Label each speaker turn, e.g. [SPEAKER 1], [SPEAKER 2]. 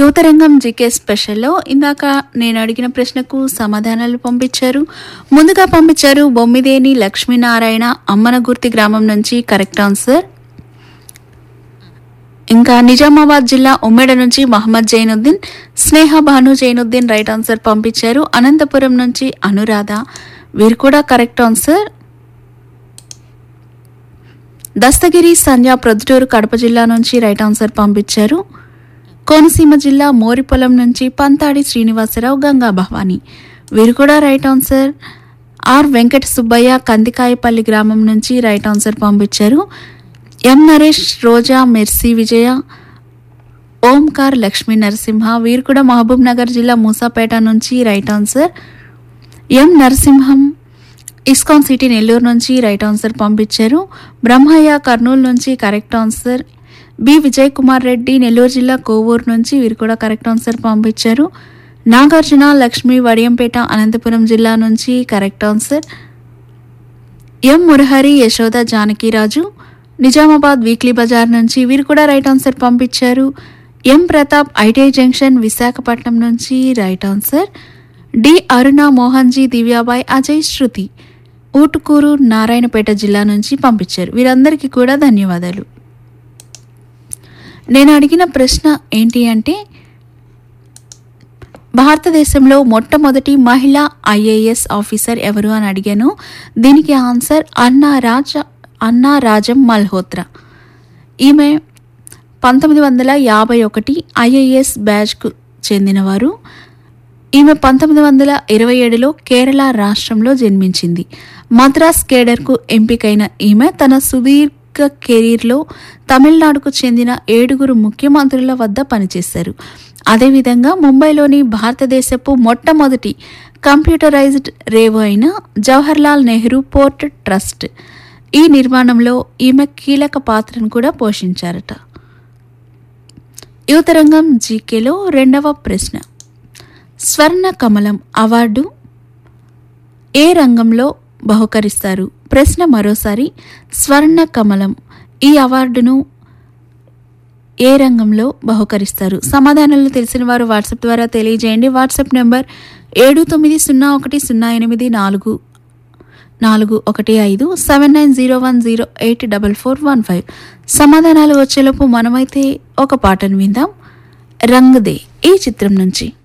[SPEAKER 1] యువతరంగం జీకే స్పెషల్లో ఇందాక నేను అడిగిన ప్రశ్నకు సమాధానాలు పంపించారు ముందుగా పంపించారు బొమ్మిదేని లక్ష్మీనారాయణ అమ్మనగుర్తి గ్రామం నుంచి కరెక్ట్ ఆన్సర్ ఇంకా నిజామాబాద్ జిల్లా ఉమ్మేడ నుంచి మహమ్మద్ జైనుద్దీన్ స్నేహ భాను జైనుద్దీన్ రైట్ ఆన్సర్ పంపించారు అనంతపురం నుంచి అనురాధ వీరు కూడా కరెక్ట్ ఆన్సర్ దస్తగిరి సంధ్య ప్రొద్దుటూరు కడప జిల్లా నుంచి రైట్ ఆన్సర్ పంపించారు కోనసీమ జిల్లా మోరిపొలం నుంచి పంతాడి శ్రీనివాసరావు గంగా భవాని వీరు కూడా right answer R Venkata Subbaiah Kandikayapalli గ్రామం నుంచి రైట్ ఆన్సర్ పంపించారు ఎం నరేష్ రోజా మెర్సీ విజయ ఓంకార్ లక్ష్మీ నరసింహ వీరు కూడా మహబూబ్ నగర్ జిల్లా మూసాపేట నుంచి right answer M Narasimham ISKCON city Nellore నుంచి రైట్ ఆన్సర్ పంపించారు బ్రహ్మయ్య కర్నూలు నుంచి correct answer B Vijay Kumar Reddy Nellore జిల్లా కోవూరు నుంచి వీరు కూడా కరెక్ట్ ఆన్సర్ పంపించారు నాగార్జున లక్ష్మి వడియంపేట అనంతపురం జిల్లా నుంచి correct answer M Murahari Yashoda Janakiraju Nizamabad weekly Bazaar నుంచి వీరు కూడా రైట్ ఆన్సర్ పంపించారు M Pratap ITI junction Visakhapatnam నుంచి right answer D Aruna Mohanji Divyabai Ajay Shruti Utukuru Narayanpet జిల్లా నుంచి పంపించారు వీరందరికీ కూడా ధన్యవాదాలు నేను అడిగిన ప్రశ్న ఏంటి అంటే భారతదేశంలో మొట్టమొదటి మహిళా ఐఏఎస్ ఆఫీసర్ ఎవరు అని అడిగాను దీనికి ఆన్సర్ అన్నా రాజ అన్నా రాజం మల్హోత్రా ఈమె పంతొమ్మిది వందల యాభై ఒకటి ఐఏఎస్ బ్యాచ్కు చెందినవారు ఈమె పంతొమ్మిది వందల ఇరవై ఏడులో కేరళ రాష్ట్రంలో జన్మించింది మద్రాస్ కేడర్కు ఎంపికైన ఈమె తన సుదీర్ఘ కెరీర్లో తమిళనాడుకు చెందిన ఏడుగురు ముఖ్యమంత్రుల వద్ద పనిచేశారు అదేవిధంగా ముంబైలోని భారతదేశపు మొట్టమొదటి కంప్యూటరైజ్డ్ రేవు అయిన జవహర్లాల్ నెహ్రూ పోర్ట్ ట్రస్ట్ ఈ నిర్మాణంలో ఈమె కీలక పాత్రను కూడా పోషించారట యువతరంగం జీకేలో రెండవ ప్రశ్న స్వర్ణ కమలం అవార్డు ఏ రంగంలో బహుకరిస్తారు ప్రశ్న మరోసారి స్వర్ణ కమలం ఈ అవార్డును ఏ రంగంలో బహుకరిస్తారు సమాధానాలు తెలిసిన వారు వాట్సాప్ ద్వారా తెలియజేయండి వాట్సాప్ నెంబర్ ఏడు తొమ్మిది సున్నా ఒకటి సున్నా ఎనిమిది నాలుగు నాలుగు ఒకటి ఐదు seven nine zero one zero eight double four one five సమాధానాలు వచ్చేలోపు మనమైతే ఒక పాటను విందాం రంగ్ దే ఈ చిత్రం నుంచి